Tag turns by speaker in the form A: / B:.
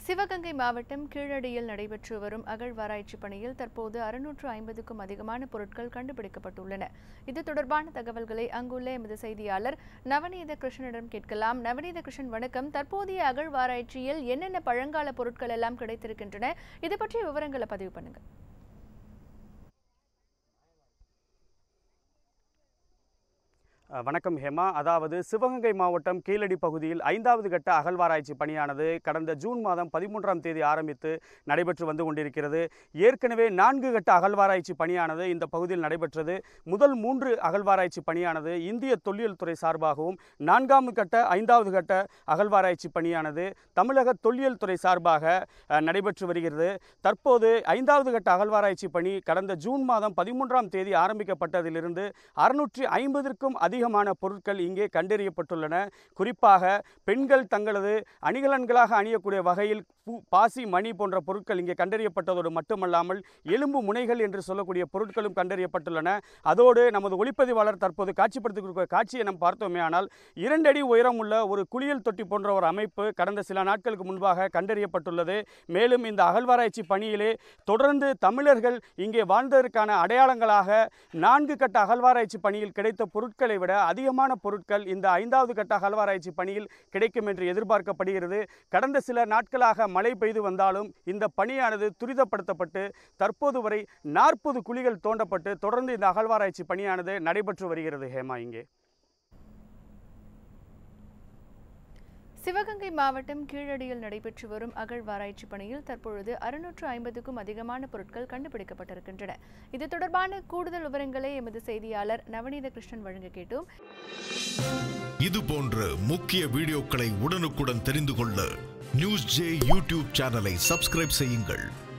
A: சிவகங்கை மாவட்டம் கீழடியில் நடைபெற்று வரும் அகழ்வாராய்ச்சி பணியில் தற்போது அறுநூற்று ஐம்பதுக்கும் அதிகமான பொருட்கள் கண்டுபிடிக்கப்பட்டுள்ளன இது தொடர்பான தகவல்களை அங்குள்ள எமது செய்தியாளர் நவநீத கிருஷ்ணனிடம் கேட்கலாம் நவநீத கிருஷ்ணன் வணக்கம் தற்போதைய அகழ்வாராய்ச்சியில் என்னென்ன பழங்கால பொருட்கள் எல்லாம் கிடைத்திருக்கின்றன இது பற்றிய விவரங்களை பதிவு பண்ணுங்க
B: அஹ் வணக்கம் ஹேமா அதாவது சிவகங்கை மாவட்டம் கீழடி பகுதியில் ஐந்தாவது கட்ட அகழ்வாராய்ச்சி பணியானது கடந்த ஜூன் மாதம் பதிமூன்றாம் தேதி ஆரம்பித்து நடைபெற்று வந்து கொண்டிருக்கிறது ஏற்கனவே நான்கு கட்ட அகழ்வாராய்ச்சி பணியானது இந்த பகுதியில் நடைபெற்றது முதல் மூன்று அகழ்வாராய்ச்சி பணியானது இந்திய தொல்லியல் துறை சார்பாகவும் நான்காம் கட்ட ஐந்தாவது கட்ட அகழ்வாராய்ச்சி பணியானது தமிழக தொல்லியல் துறை சார்பாக அஹ், நடைபெற்று வருகிறது தற்போது ஐந்தாவது கட்ட அகழ்வாராய்ச்சி பணி கடந்த ஜூன் மாதம் பதிமூன்றாம் தேதி ஆரம்பிக்கப்பட்டதிலிருந்து அறுநூற்றி ஐம்பதற்கும் அதிகமான பொருட்கள் இங்கே கண்டறியப்பட்டுள்ளன குறிப்பாக பெண்கள் தங்களது அணிகலன்களாக அணியக்கூடிய வகையில் பூ பாசி மணி போன்ற பொருட்கள் இங்கே கண்டறியப்பட்டதோடு மட்டுமல்லாமல் எலும்பு முனைகள் என்று சொல்லக்கூடிய பொருட்களும் கண்டறியப்பட்டுள்ளன அதோடு நமது ஒளிப்பதிவாளர் தற்போது காட்சிப்படுத்திய காட்சியை நாம் பார்த்தோமே ஆனால் இரண்டடி உயரம் உள்ள ஒரு குளியல் தொட்டி போன்ற ஒரு அமைப்பு கடந்த சில நாட்களுக்கு முன்பாக கண்டறியப்பட்டுள்ளது மேலும் இந்த அகழ்வாராய்ச்சி பணியிலே தொடர்ந்து தமிழர்கள் இங்கே வாழ்ந்ததற்கான அடையாளங்களாக நான்கு கட்ட அகழ்வாராய்ச்சி பணியில் கிடைத்த பொருட்களை விட அதிகமான பொருட்கள் இந்த ஐந்தாவது கட்ட அகழ்வாராய்ச்சி பணியில் கிடைக்கும் என்று எதிர்பார்க்கப்படுகிறது கடந்த சில நாட்களாக மழை பெய்து வந்தாலும் இந்த பணியானது துரிதப்படுத்தப்பட்டு தற்போது வரை நாற்பது குழிகள் தோண்டப்பட்டு தொடர்ந்து இந்த அகழ்வாராய்ச்சி பணியானது நடைபெற்று வருகிறது ஹேமா இங்கே
A: சிவகங்கை மாவட்டம் கீழடியில் நடைபெற்று வரும் அகழ்வாராய்ச்சி பணியில் தற்பொழுது அறுநூற்று ஐம்பதுக்கும் அதிகமான பொருட்கள் கண்டுபிடிக்கப்பட்டிருக்கின்றன இது தொடர்பான கூடுதல் விவரங்களை எமது செய்தியாளர் நவநீத கிருஷ்ணன் வழங்க கேட்டோம்
C: இது போன்ற முக்கிய வீடியோக்களை உடனுக்குடன் தெரிந்து கொள்ள நியூஸ் ஜே யூடியூப் சேனலை சப்ஸ்கிரைப் செய்யுங்கள்